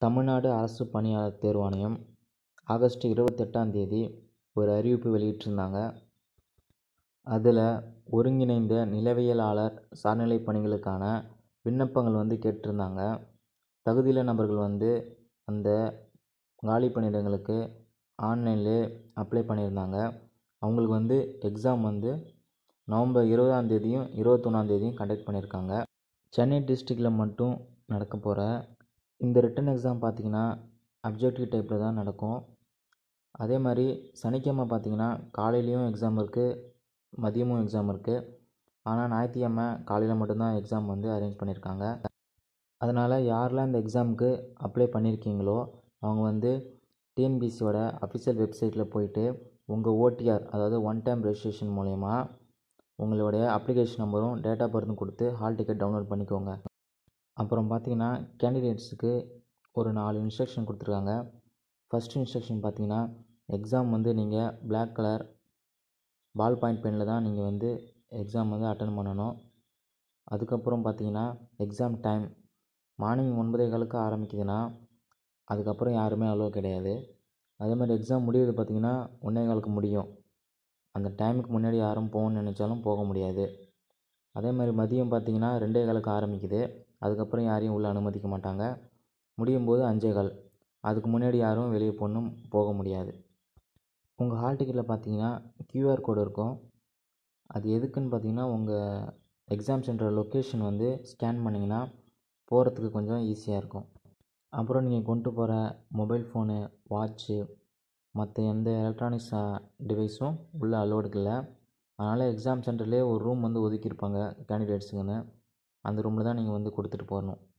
தமிழ்நாடு அரசு பணியாளர் தேர்வாணையம் ஆகஸ்ட் இருபத்தெட்டாம் தேதி ஒரு அறிவிப்பு வெளியிட்டிருந்தாங்க அதில் ஒருங்கிணைந்த நிலவியலாளர் சார்நிலை பணிகளுக்கான விண்ணப்பங்கள் வந்து கேட்டிருந்தாங்க தகுதியுள்ள நபர்கள் வந்து அந்த காலி பணியிடங்களுக்கு ஆன்லைன்லேயே அப்ளை பண்ணியிருந்தாங்க அவங்களுக்கு வந்து எக்ஸாம் வந்து நவம்பர் இருபதாம் தேதியும் இருபத்தொன்னாம் தேதியும் கண்டக்ட் பண்ணியிருக்காங்க சென்னை டிஸ்ட்ரிக்டில் மட்டும் நடக்க போகிற இந்த ரிட்டன் எக்ஸாம் பார்த்திங்கன்னா அப்ஜெக்டிவ் டைப்பில் தான் நடக்கும் அதே மாதிரி சனிக்கிழமை பார்த்திங்கன்னா காலையிலையும் எக்ஸாம் இருக்குது மதியமும் எக்ஸாம் இருக்குது ஆனால் ஞாயிற்றுக்கிழமை காலையில் மட்டும்தான் எக்ஸாம் வந்து அரேஞ்ச் பண்ணியிருக்காங்க அதனால் யாரெல்லாம் இந்த எக்ஸாமுக்கு அப்ளை பண்ணியிருக்கீங்களோ அவங்க வந்து டிஎன்பிசியோட அஃபிஷியல் வெப்சைட்டில் போயிட்டு உங்கள் ஓடிஆர் அதாவது ஒன் டைம் ரெஜிஸ்ட்ரேஷன் மூலயமா உங்களுடைய அப்ளிகேஷன் நம்பரும் டேட் ஆஃப் பர்த்தும் கொடுத்து ஹால் டிக்கெட் டவுன்லோட் பண்ணிக்கோங்க அப்புறம் பார்த்தீங்கன்னா கேண்டிடேட்ஸுக்கு ஒரு நாலு இன்ஸ்ட்ரக்ஷன் கொடுத்துருக்காங்க ஃபஸ்ட் இன்ஸ்ட்ரக்ஷன் பார்த்தீங்கன்னா எக்ஸாம் வந்து நீங்கள் பிளாக் கலர் பால் பாயிண்ட் பெனில் தான் நீங்கள் வந்து எக்ஸாம் வந்து அட்டன் பண்ணணும் அதுக்கப்புறம் பார்த்தீங்கன்னா எக்ஸாம் டைம் மார்னிங் ஒன்பதே காலுக்கு ஆரம்பிக்குதுன்னா அதுக்கப்புறம் யாருமே அலோவ் கிடையாது அதே மாதிரி எக்ஸாம் முடியுது பார்த்தீங்கன்னா ஒன்றே காலுக்கு முடியும் அந்த டைமுக்கு முன்னாடி யாரும் போகணும்னு நினச்சாலும் போக முடியாது அதே மாதிரி மதியம் பார்த்தீங்கன்னா ரெண்டே காலுக்கு ஆரம்பிக்குது அதுக்கப்புறம் யாரையும் உள்ளே அனுமதிக்க மாட்டாங்க முடியும் போது அஞ்சே கால் அதுக்கு முன்னாடி யாரும் வெளியே போகணும் போக முடியாது உங்கள் ஹால் டிக்கெட்டில் பார்த்தீங்கன்னா கியூஆர் கோடு இருக்கும் அது எதுக்குன்னு பார்த்தீங்கன்னா உங்கள் எக்ஸாம் சென்டர் லொக்கேஷன் வந்து ஸ்கேன் பண்ணிங்கன்னா போகிறதுக்கு கொஞ்சம் ஈஸியாக இருக்கும் அப்புறம் நீங்கள் கொண்டு போகிற மொபைல் ஃபோனு வாட்ச்சு மற்ற எந்த எலக்ட்ரானிக்ஸ் டிவைஸும் உள்ளே அலோடுக்கு இல்லை அதனால் எக்ஸாம் சென்டர்லேயே ஒரு ரூம் வந்து ஒதுக்கியிருப்பாங்க கேண்டிடேட்ஸுக்குன்னு அந்த ரூமில் தான் நீங்கள் வந்து கொடுத்துட்டு போகணும்